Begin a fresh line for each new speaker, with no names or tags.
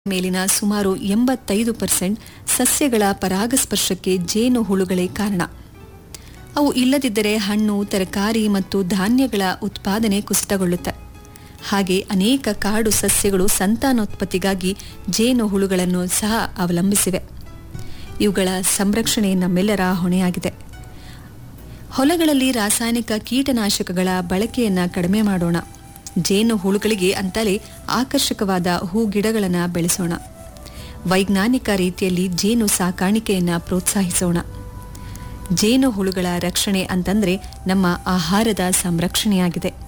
ಮೇಲಿನ ಸುಮಾರು ಎಂಬತ್ತೈದು ಪರ್ಸೆಂಟ್ ಸಸ್ಯಗಳ ಪರಾಗಸ್ಪರ್ಶಕ್ಕೆ ಜೇನು ಹುಳುಗಳೇ ಕಾರಣ ಅವು ಇಲ್ಲದಿದ್ದರೆ ಹಣ್ಣು ತರಕಾರಿ ಮತ್ತು ಧಾನ್ಯಗಳ ಉತ್ಪಾದನೆ ಕುಸಿತಗೊಳ್ಳುತ್ತೆ ಹಾಗೆ ಅನೇಕ ಕಾಡು ಸಸ್ಯಗಳು ಸಂತಾನೋತ್ಪತ್ತಿಗಾಗಿ ಜೇನು ಹುಳುಗಳನ್ನು ಸಹ ಅವಲಂಬಿಸಿವೆ ಇವುಗಳ ಸಂರಕ್ಷಣೆ ನಮ್ಮೆಲ್ಲರ ಹೊಣೆಯಾಗಿದೆ ಹೊಲಗಳಲ್ಲಿ ರಾಸಾಯನಿಕ ಕೀಟನಾಶಕಗಳ ಬಳಕೆಯನ್ನ ಕಡಿಮೆ ಮಾಡೋಣ ಜೇನು ಹುಳುಗಳಿಗೆ ಅಂತಲೇ ಆಕರ್ಷಕವಾದ ಹೂ ಗಿಡಗಳನ್ನು ಬೆಳೆಸೋಣ ವೈಜ್ಞಾನಿಕ ರೀತಿಯಲ್ಲಿ ಜೇನು ಸಾಕಾಣಿಕೆಯನ್ನ ಪ್ರೋತ್ಸಾಹಿಸೋಣ ಜೇನು ಹುಳುಗಳ ರಕ್ಷಣೆ ಅಂತಂದ್ರೆ ನಮ್ಮ ಆಹಾರದ ಸಂರಕ್ಷಣೆಯಾಗಿದೆ